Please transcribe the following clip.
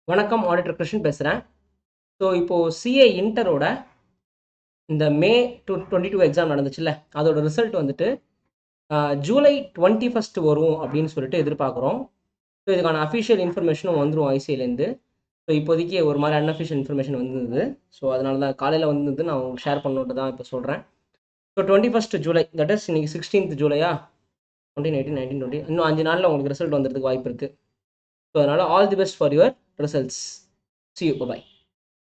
வணக்கம் ஆடிட்டர் கிருஷ்ணன் பேசுகிறேன் ஸோ இப்போது சிஏ இன்டரோட இந்த May two twenty two exam நடந்துச்சுல்ல அதோட ரிசல்ட் வந்துட்டு ஆஹ், ஜூலை டுவெண்ட்டி ஃபஸ்ட் வரும் அப்படின்னு சொல்லிட்டு எதிர்பார்க்குறோம் ஸோ இதுக்கான அஃபிஷியல் இன்ஃபர்மேஷனும் வந்துடும் ஐசிஐலேருந்து ஸோ இப்போதைக்கு ஒரு மாதிரி அன்அஃபிஷியல் இன்ஃபர்மேஷன் வந்தது ஸோ அதனால தான் காலையில் வந்தது நான் உங்களுக்கு ஷேர் பண்ணணுன்ட்டு தான் இப்போ சொல்கிறேன் so twenty first July that is இன்னைக்கு சிக்ஸ்டீன்த் ஜூலையா டுவெண்ட்டி எயிட்டீன் நைன்டீன் டுவெண்ட்டி இன்னும் அஞ்சு நாளில் உங்களுக்கு ரிசல்ட் வந்துறதுக்கு வாய்ப்பு இருக்குது ஸோ அதனால் all the best for your results see you by